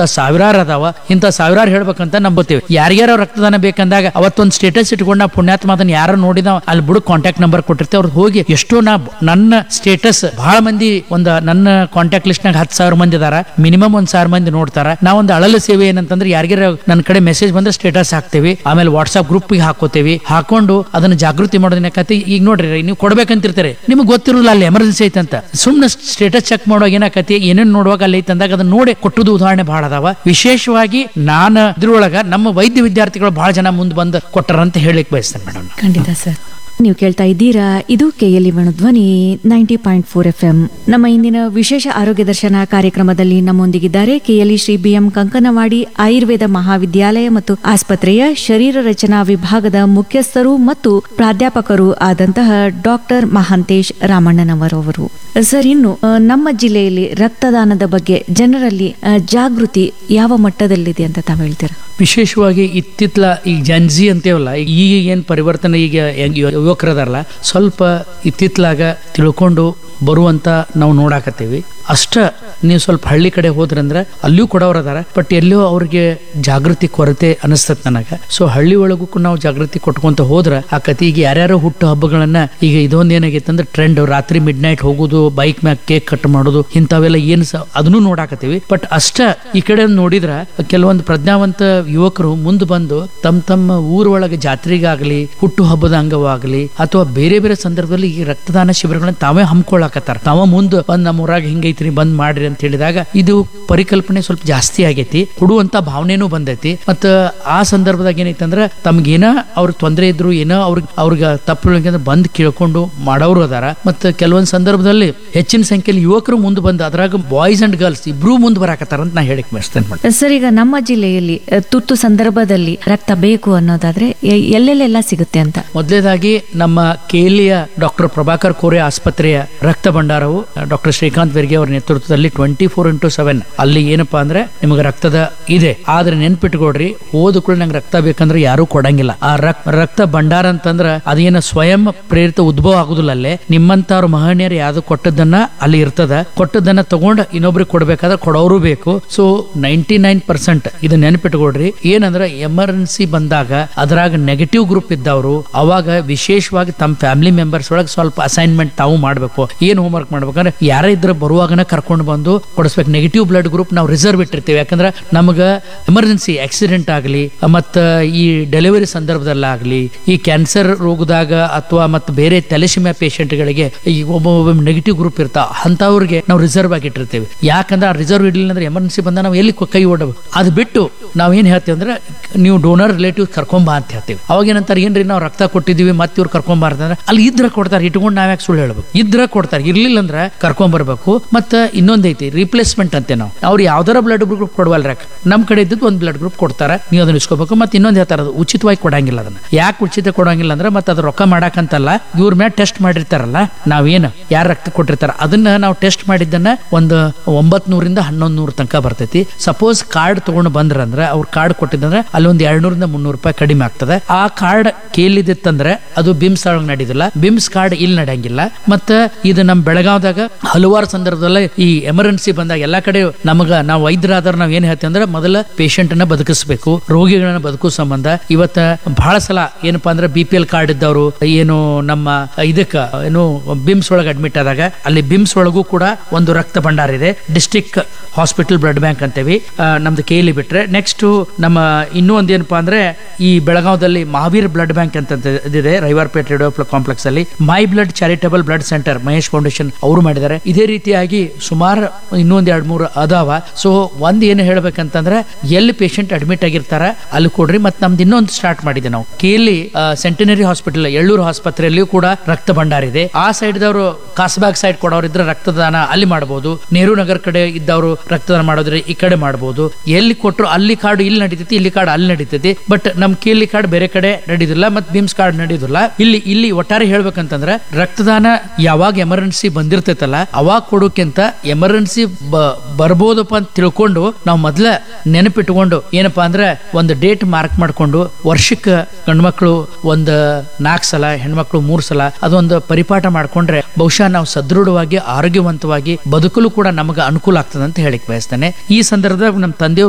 ಇಂಥ ಸಾವಿರಾರು ಅದಾವ ಇಂಥ ಸಾವಿರಾರು ಹೇಳ್ಬೇಕಂತ ನಂಬುತ್ತೇವೆ ಯಾರ್ಯಾರ ರಕ್ತದಾನ ಬೇಕಂದಾಗ ಅವತ್ತೊಂದು ಸ್ಟೇಟಸ್ ಇಟ್ಕೊಂಡು ನಾ ಪುಣ್ಯಾತ್ಮ ಅದನ್ನ ಯಾರು ನೋಡಿದ ಅಲ್ಲಿ ಬುಡಕ್ ಕಾಂಟ್ಯಾಕ್ಟ್ ನಂಬರ್ ಕೊಟ್ಟಿರ್ತೇವೆ ಅವ್ರು ಹೋಗಿ ಎಷ್ಟೋ ನಾ ನನ್ನ ಸ್ಟೇಟಸ್ ಬಹಳ ಮಂದಿ ಒಂದ ನನ್ನ ಕಾಂಟ್ಯಾಕ್ಟ್ ಲಿಸ್ಟ್ ನಾಗ ಹತ್ತು ಸಾವಿರ ಮಂದಿ ಇದಾರ ಮಿನಿಮಮ್ ಒಂದ್ ಸಾವಿರ ಮಂದಿ ನೋಡ್ತಾರ ನಾ ಒಂದು ಅಳಲು ಸೇವೆ ಏನಂತಂದ್ರೆ ಯಾರಿಗಾರ ನನ್ನ ಕಡೆ ಮೆಸೇಜ್ ಬಂದ್ರೆ ಸ್ಟೇಟಸ್ ಹಾಕ್ತೇವಿ ಆಮೇಲೆ ವಾಟ್ಸ್ಆಪ್ ಗ್ರೂಪ್ ಹಾಕೋತೇವಿ ಹಾಕೊಂಡು ಅದನ್ನ ಜಾಗೃತಿ ಮಾಡೋದನ್ನಕತಿ ಈಗ ನೋಡ್ರಿ ನೀವು ಕೊಡ್ಬೇಕಂತಿರ್ತಾರೆ ನಿಮ್ಗೆ ಗೊತ್ತಿರೋಲ್ಲ ಅಲ್ಲಿ ಎಮರ್ಜೆನ್ಸಿ ಐತಂತ ಸುಮ್ನೆ ಸ್ಟೇಟಸ್ ಚೆಕ್ ಮಾಡುವಾಗ ಏನಾಕತಿ ಏನೇನ್ ನೋಡುವಾಗ ಅಲ್ಲಿ ಐತಂದಾಗ ಅದನ್ನ ನೋಡಿ ಕೊಟ್ಟುದು ಉದಾಹರಣೆ ಬಹಳ ಅದಾವ ವಿಶೇಷವಾಗಿ ನಾನು ಇದ್ರೊಳಗ ನಮ್ಮ ವೈದ್ಯ ವಿದ್ಯಾರ್ಥಿಗಳು ಬಹಳ ಜನ ಮುಂದೆ ಬಂದು ಕೊಟ್ಟರ ಅಂತ ಹೇಳಿಕ್ ಬಯಸ್ತೇನೆ ಮೇಡಮ್ ಖಂಡಿತ ಸರ್ ನೀವು ಕೇಳ್ತಾ ಇದ್ದೀರಾ ಇದು ಕೆಎಲ್ಇ ಧ್ವನಿ ninety point four F M ನಮ್ಮ ಇಂದಿನ ವಿಶೇಷ ಆರೋಗ್ಯ ದರ್ಶನ ಕಾರ್ಯಕ್ರಮದಲ್ಲಿ ನಮ್ಮೊಂದಿಗಿದ್ದಾರೆ ಕೆಎಲ್ಇ ಶ್ರೀ ಬಿಎಂ ಕಂಕನವಾಡಿ ಆಯುರ್ವೇದ ಮಹಾವಿದ್ಯಾಲಯ ಮತ್ತು ಆಸ್ಪತ್ರೆಯ ಶರೀರ ರಚನಾ ವಿಭಾಗದ ಮುಖ್ಯಸ್ಥರು ಮತ್ತು ಪ್ರಾಧ್ಯಾಪಕರು ಆದಂತಹ ಡಾಕ್ಟರ್ ಮಹಾಂತೇಶ್ ರಾಮಣ್ಣನವರವರು ಸರ್ ಇನ್ನು ಆ, ನಮ್ಮ ಜಿಲ್ಲೆಯಲ್ಲಿ ರಕ್ತದಾನದ ಬಗ್ಗೆ ಜನರಲ್ಲಿ ಆ, ಜಾಗೃತಿ ಯಾವ ಮಟ್ಟದಲ್ಲಿದೆ ಅಂತ ತಾವು ಹೇಳ್ತೀರಾ ವಿಶೇಷವಾಗಿ ಇತ್ತಿತ್ಲ ಈಗ ಜನ್ಜಿ ಅಂತೇವಲ್ಲ ಈಗ ಏನ್ ಪರಿವರ್ತನೆ ಈಗ ಹೆಂಗ್ ಯುವ- ಯುವಕರದಾರಲ್ಲ ಸ್ವಲ್ಪ ಇತ್ತಿತ್ಲಾಗ ತಿಳ್ಕೊಂಡು ಬರುವಂತ ನಾವು ನೋಡಾಕತ್ತೀವಿ ಅಷ್ಟ ನೀವು ಸ್ವಲ್ಪ ಹಳ್ಳಿ ಕಡೆ ಹೋದ್ರಂದ್ರ ಅಲ್ಲಿಯೂ ಕೊಡೋರ್ ಅದಾರ ಬಟ್ ಎಲ್ಲೋ ಅವ್ರಿಗೆ ಜಾಗೃತಿ ಕೊರತೆ ಅನಿಸ್ತತ್ ನನಗ ಸೊ ಹಳ್ಳಿ ಒಳಗೂ ಕೂಡ ನಾವು ಜಾಗೃತಿ ಕೊಟ್ಕೊಂತ ಹೋದ್ರ ಆಕತಿ ಈಗ ಯಾರ್ಯಾರೋ ಹುಟ್ಟು ಹಬ್ಬಗಳನ್ನ ಈಗ ಇದೊಂದ್ ಏನಾಗೈತೆ ಅಂದ್ರೆ ಟ್ರೆಂಡ್ ರಾತ್ರಿ ಮಿಡ್ ನೈಟ್ ಹೋಗುದು ಬೈಕ್ ಮ್ಯಾಗ ಕೇಕ್ ಕಟ್ ಮಾಡೋದು ಇಂಥವೆಲ್ಲ ಏನ್ ಸ ಅದನ್ನು ನೋಡಾಕತ್ತೀವಿ ಬಟ್ ಅಷ್ಟ ಈ ಕಡೆ ನೋಡಿದ್ರ ಕೆಲವೊಂದು ಪ್ರಜ್ಞಾವಂತ ಯುವಕರು ಮುಂದೆ ಬಂದು ತಮ್ಮ ತಮ್ಮ ಊರೊಳಗೆ ಜಾತ್ರೆಗಾಗ್ಲಿ ಹುಟ್ಟು ಹಬ್ಬದ ಅಂಗವಾಗ್ಲಿ ಅಥವಾ ಬೇರೆ ಬೇರೆ ಸಂದರ್ಭದಲ್ಲಿ ಈ ರಕ್ತದಾನ ಶಿಬಿರಗಳನ್ನ ತಾವೇ ಹಮ್ಕೊಳಕತ್ತಾರ ತಾವ ಮುಂದೆ ಬಂದ್ ನಮ್ಮ ಊರಾಗ ಹಿಂಗೈತ್ರಿ ಬಂದ್ ಮಾಡ್ರಿ ಅಂತ ಹೇಳಿದಾಗ ಇದು ಪರಿಕಲ್ಪನೆ ಸ್ವಲ್ಪ ಜಾಸ್ತಿ ಆಗೈತಿ ಕೊಡುವಂತ ಭಾವನೆನೂ ಬಂದೈತಿ ಮತ್ತ ಆ ಸಂದರ್ಭದಾಗ ಏನೈತೆ ಅಂದ್ರ ತಮ್ಗೇನ ಅವ್ರ ತೊಂದರೆ ಇದ್ರು ಏನೋ ಅವ್ರಿಗೆ ಅವ್ರಿಗೆ ತಪ್ಪು ಬಂದ್ ಕೇಳ್ಕೊಂಡು ಮಾಡೋರು ಅದಾರ ಮತ್ತ ಕೆಲವೊಂದ್ ಸಂದರ್ಭದಲ್ಲಿ ಹೆಚ್ಚಿನ ಸಂಖ್ಯೆಯಲ್ಲಿ ಯುವಕರು ಮುಂದೆ ಬಂದು ಅದ್ರಾಗ ಬಾಯ್ಸ್ ಅಂಡ್ ಗರ್ಲ್ಸ್ ಇಬ್ರು ಮುಂದೆ ಬರಾಕತ್ತಾರ ಅಂತ ನಾ ಹೇಳಿಕ್ ಬಯಸ್ತೇನೆ ಮೇಡಮ್ ಸರ್ ಈಗ ನಮ್ಮ ಜಿಲ್ಲೆಯಲ್ಲಿ ಅ, ತುರ್ತು ಸಂದರ್ಭದಲ್ಲಿ ರಕ್ತ ಬೇಕು ಅನ್ನೋದಾದ್ರೆ ಎ- ಎಲ್ಲೆಲ್ಲೆಲ್ಲ ಸಿಗುತ್ತೆ ಅಂತ ಮೊದಲೇದಾಗಿ ನಮ್ಮ ಕೇಲಿಯ ಡಾಕ್ಟರ್ ಪ್ರಭಾಕರ್ ಕೋರೆ ಆಸ್ಪತ್ರೆಯ ರಕ್ತ ಭಂಡಾರವು ಡಾಕ್ಟರ್ ಶ್ರೀಕಾಂತ್ ಬೆರ್ಗೆ ಅವರ ನೇತೃತ್ವದಲ್ಲಿ ಟ್ವೆಂಟಿ ಫೋರ್ ಇಂಟು ಸೆವೆನ್ ಅಲ್ಲಿ ಏನಪ್ಪಾ ಅಂದ್ರೆ ನಿಮಗೆ ರಕ್ತದ ಇದೆ ಆದ್ರೆ ನೆನ್ಪಿಟ್ಕೊಡ್ರಿ ಹೋದ ಕೂಡ ನಂಗೆ ರಕ್ತ ಬೇಕಂದ್ರೆ ಯಾರು ಕೊಡಂಗಿಲ್ಲ ಆ ರಕ್- ರಕ್ತ ಭಂಡಾರ ಅಂತಂದ್ರ ಅದೇನ ಸ್ವಯಂ ಪ್ರೇರಿತ ಉದ್ಭವ ಆಗುದಿಲ್ಲ ಅಲ್ಲೇ ನಿಮ್ಮಂತವ್ರ ಮಹನೀಯರು ಯಾವ್ದು ಕೊಟ್ಟದನ್ನ ಅಲ್ಲಿ ಇರ್ತದ ಕೊಟ್ಟದನ್ನ ತಗೊಂಡ್ ಇನ್ನೊಬ್ರಿಗೆ ಕೊಡ್ಬೇಕಾದ್ರೆ ಕೊಡೋರು ಬೇಕು ಸೊ ನೈಂಟಿ ನೈನ್ ಪರ್ಸೆಂಟ್ ಇದು ನೆನಪಿಟ್ಕೊಡ್ರಿ ಏನಂದ್ರ ಎಮರ್ಜೆನ್ಸಿ ಬಂದಾಗ ಅದ್ರಾಗ ನೆಗೆಟಿವ್ ಗ್ರೂಪ್ ಇದ್ದವರು ಅವಾಗ ವಿಶೇಷವಾಗಿ ತಮ್ಮ ಫ್ಯಾಮಿಲಿ ಮೆಂಬರ್ಸ್ ಒಳಗೆ ಸ್ವಲ್ಪ ಅಸೈನ್ಮೆಂಟ್ ತಾವು ಮಾಡ್ಬೇಕು ಏನ್ ಹೋಮ್ವರ್ಕ್ ಮಾಡ್ಬೇಕಂದ್ರೆ ಯಾರೇ ಇದ್ರ ಬರುವಾಗನ ಕರ್ಕೊಂಡು ಬಂದು ಕೊಡಿಸ್ಬೇಕು ನೆಗೆಟಿವ್ ಬ್ಲಡ್ ಗ್ರೂಪ್ ನಾವು ರಿಸರ್ವ್ ಇಟ್ಟಿರ್ತೀವಿ ಯಾಕಂದ್ರೆ ನಮಗ ಎಮರ್ಜೆನ್ಸಿ ಆಕ್ಸಿಡೆಂಟ್ ಆಗಲಿ ಮತ್ತ ಈ ಡೆಲಿವರಿ ಸಂದರ್ಭದಲ್ಲಾಗ್ಲಿ ಈ ಕ್ಯಾನ್ಸರ್ ರೋಗದಾಗ ಅಥವಾ ಮತ್ತೆ ಬೇರೆ ತಲೆಸಿಮೆ ಗಳಿಗೆ ಈ ಒಬ್ಬ ಒಬ್ಬ ನೆಗೆಟಿವ್ ಗ್ರೂಪ್ ಇರ್ತಾವ ಅಂತವ್ರಿಗೆ ನಾವು ರಿಸರ್ವ್ ಆಗಿ ಇಟ್ಟಿರ್ತೀವಿ ಯಾಕಂದ್ರೆ ಆ ರಿಸರ್ವ್ ಇಡಲಿಲ್ಲ ಅಂದ್ರೆ ಎಮರ್ಜೆನ್ಸಿ ಬಂದ ನಾವು ಎಲ್ಲಿ ಕೈ ಓಡಬೇಕು ಅದು ಬಿಟ್ಟು ನಾವ್ ಏನ್ ಹೇಳ್ತೀವಿ ಅಂದ್ರೆ ನೀವು ಡೋನರ್ ರಿಲೇಟಿವ್ ಕರ್ಕೊಂಬಾ ಅಂತ ಹೇಳ್ತೀವಿ ಅವಾಗ ಏನಂತಾರೆ ಏನ್ರಿ ನಾವು ರಕ್ತ ಕೊಟ್ಟಿದೀವಿ ಮತ್ತೆ ಇವ್ರು ಕರ್ಕೊಂಬಾರ್ದಂದ್ರೆ ಅಲ್ಲಿ ಇದ್ರ ಕೊಡ್ತಾರೆ ಇಟ್ಕೊಂಡು ನಾವ್ ಯಾಕೆ ಸುಳ್ಳು ಹೇಳ್ಬೇಕು ಇದ್ರ ಕೊಡ್ತಾರೆ ಇರ್ಲಿಲ್ಲ ಅಂದ್ರೆ ಕರ್ಕೊಂಬರ್ಬೇಕು ಮತ್ತೆ ಇನ್ನೊಂದೈತಿ ರಿಪ್ಲೇಸ್ಮೆಂಟ್ ಅಂತೆ ನಾವು ಅವ್ರು ಯಾವ್ದಾರ ಬ್ಲಡ್ ಗ್ರೂಪ್ ಕೊಡವಲ್ರ ನಮ್ ಕಡೆ ಇದ್ದದ್ದು ಒಂದು ಬ್ಲಡ್ ಗ್ರೂಪ್ ಕೊಡ್ತಾರೆ ನೀವು ಅದನ್ನ ಇಸ್ಕೋಬೇಕು ಮತ್ತೆ ಇನ್ನೊಂದು ಹೇಳ್ತಾರೆ ಅದು ಉಚಿತವಾಗಿ ಕೊಡಂಗಿಲ್ಲ ಅದನ್ನ ಯಾಕೆ ಉಚಿತ ಕೊಡಂಗಿಲ್ಲ ಅಂದ್ರೆ ಮತ್ತೆ ಅದು ರೊಕ್ಕ ಮಾಡಾಕಂತಲ್ಲ ಇವ್ರ ಮೇಲೆ ಟೆಸ್ಟ್ ಮಾಡಿರ್ತಾರಲ್ಲ ನಾವೇನು ಯಾರು ರಕ್ತ ಕೊಟ್ಟಿರ್ತಾರ ಅದನ್ನ ನಾವು ಟೆಸ್ಟ್ ಮಾಡಿದ್ದನ್ನ ಒಂದು ಒಂಬತ್ ನೂರಿಂದ ಹನ್ನೊಂದು ನೂರು ತನಕ ಬರ್ತೈತಿ ಸಪೋಸ್ ಕಾರ್ಡ್ ತಗೊಂಡು ಬಂದ್ರಂದ್ರೆ ಅವ್ರ ಕಾರ್ಡ್ ಕೊಟ್ಟಿದ್ದಂದ್ರೆ ಅಲ್ಲಿ ಒಂದ್ ಎರಡ್ನೂರಿಂದ ಮುನ್ನೂರು ರೂಪಾಯಿ ಕಡಿಮೆ ಆಗ್ತದೆ ಆ ಕಾರ್ಡ್ ಕೇಳಿದಿತ್ತಂದ್ರೆ ಅದು ಬಿಮ್ಸ್ ಒಳಗೆ ನಡೀದಿಲ್ಲ ಬಿಮ್ಸ್ ಕಾರ್ಡ್ ಇಲ್ಲಿ ನಡೆಯಂಗಿಲ್ಲ ಮತ್ತ ಇದು ನಮ್ ಬೆಳಗಾವ್ದಾಗ ಹಲವಾರು ಸಂದರ್ಭದಲ್ಲಿ ಈ ಎಮರ್ಜೆನ್ಸಿ ಬಂದಾಗ ಎಲ್ಲಾ ಕಡೆ ನಮಗ ನಾವು ವೈದ್ಯರಾದ್ರ ನಾವ್ ಏನ್ ಹೇಳ್ತೀವಿ ಅಂದ್ರೆ ಮೊದಲ ಪೇಷಂಟ್ ಅನ್ನ ಬದುಕಿಸ್ಬೇಕು ರೋಗಿಗಳನ್ನ ಬದುಕೋ ಸಂಬಂಧ ಇವತ್ತ ಬಹಳ ಸಲ ಏನಪ್ಪಾ ಅಂದ್ರೆ ಬಿ ಪಿ ಎಲ್ ಕಾರ್ಡ್ ಇದ್ದವರು ಏನು ನಮ್ಮ ಇದಕ್ಕ ಏನು ಬಿಮ್ಸ್ ಒಳಗೆ ಅಡ್ಮಿಟ್ ಆದಾಗ ಅಲ್ಲಿ ಬಿಮ್ಸ್ ಒಳಗೂ ಕೂಡ ಒಂದು ರಕ್ತ ಭಂಡಾರ ಇದೆ ಡಿಸ್ಟಿಕ್ ಹಾಸ್ಪಿಟಲ್ ಬ್ಲಡ್ ಬ್ಯಾಂಕ್ ಅಂತೇವಿ ಆ, ನಮ್ದು ಕೇಳಿ ಬಿಟ್ರೆ ನೆಕ್ಸ್ಟ್ ನಮ್ಮ ಇನ್ನೂ ಒಂದ್ ಏನಪ್ಪಾ ಅಂದ್ರೆ ಈ ಬೆಳಗಾವದಲ್ಲಿ ಮಹಾವೀರ್ ಬ್ಲಡ್ ಬ್ಯಾಂಕ್ ಅಂತ ಇದೆ ರೈವಾರ್ಪೇಟ್ ರೇಡಿಯೋ ಕಾಂಪ್ಲೆಕ್ಸ್ ಅಲ್ಲಿ my blood charitable blood centre Mahesh foundation ಅವರು ಮಾಡಿದ್ದಾರೆ ಇದೇ ರೀತಿಯಾಗಿ ಸುಮಾರು ಇನ್ನೊಂದ್ ಎರಡ್ ಮೂರು ಅದಾವ ಸೊ ಒಂದ್ ಏನು ಹೇಳ್ಬೇಕಂತಂದ್ರೆ ಎಲ್ಲಿ ಪೇಷಂಟ್ ಅಡ್ಮಿಟ್ ಆಗಿರ್ತಾರ ಅಲ್ಲಿ ಕೊಡ್ರಿ ಮತ್ತೆ ನಮ್ದು ಇನ್ನೊಂದು ಸ್ಟಾರ್ಟ್ ಮಾಡಿದೆ ನಾವು ಕೇಲಿ ಸೆಂಟಿನರಿ ಹಾಸ್ಪಿಟಲ್ ಎಳ್ಳೂರು ಆಸ್ಪತ್ರೆಯಲ್ಲಿಯೂ ಕೂಡ ರಕ್ತ ಭಂಡಾರ ಇದೆ ಆ ಸೈಡ್ ದವರು ಕಾಸಬಾಗ್ ಸೈಡ್ ಕೊಡೋರು ಇದ್ರೆ ರಕ್ತದಾನ ಅಲ್ಲಿ ಮಾಡಬಹುದು ನೆಹರು ನಗರ್ ಕಡೆ ಇದ್ದವರು ರಕ್ತದಾನ ಮಾಡೋದ್ರೆ ಈ ಕಡೆ ಮಾಡಬಹುದು ಎಲ್ಲಿ ಕೊಟ್ಟರು ಅಲ್ಲಿ ಕಾರ್ಡ್ ಇಲ್ಲಿ ನಡೀತೈತಿ ಇಲ್ಲಿ ಕಾರ್ಡ್ ಅಲ್ಲಿ ನಡೀತೈತಿ ಬಟ್ ನಮ್ ಕೇಲಿ ಕಾರ್ಡ್ ಬೇರೆ ಕಡೆ ನಡೀದಿಲ್ಲ ಮತ್ ಬಿಮ್ಸ್ ಕಾರ್ಡ್ ನಡೀದಿಲ್ಲ ಇಲ್ಲಿ ಇಲ್ಲಿ ಒಟ್ಟಾರೆ ಹೇಳ್ಬೇಕಂತಂದ್ರೆ ರಕ್ತದಾನ ಯಾವಾಗ ಎಮರ್ಜೆನ್ಸಿ ಬಂದಿರ್ತೈತಲ್ಲ ಅವಾಗ ಕೊಡೋಕ್ಕಿಂತ ಎಮರ್ಜೆನ್ಸಿ ಬರ್ಬೋದಪ್ಪ ಅಂತ ತಿಳ್ಕೊಂಡು ನಾವು ಮೊದ್ಲ ನೆನಪಿಟ್ಕೊಂಡು ಏನಪ್ಪಾ ಅಂದ್ರೆ ಒಂದು ಡೇಟ್ ಮಾರ್ಕ್ ಮಾಡ್ಕೊಂಡು ವರ್ಷಕ್ಕೆ ಗಂಡ್ಮಕ್ಳು ಒಂದು ನಾಲ್ಕು ಸಲ ಹೆಣ್ಮಕ್ಳು ಮೂರು ಸಲ ಅದೊಂದು ಪರಿಪಾಠ ಮಾಡ್ಕೊಂಡ್ರೆ ಬಹುಶಃ ನಾವು ಸದೃಢವಾಗಿ ಆರೋಗ್ಯವಂತವಾಗಿ ಬದುಕಲು ಕೂಡ ನಮಗೆ ಅನುಕೂಲ ಆಗ್ತದೆ ಅಂತ ಹೇಳಿಕ್ ಬಯಸ್ತೇನೆ ಈ ಸಂದರ್ಭದಾಗ ನಮ್ಮ ತಂದೆಯವರು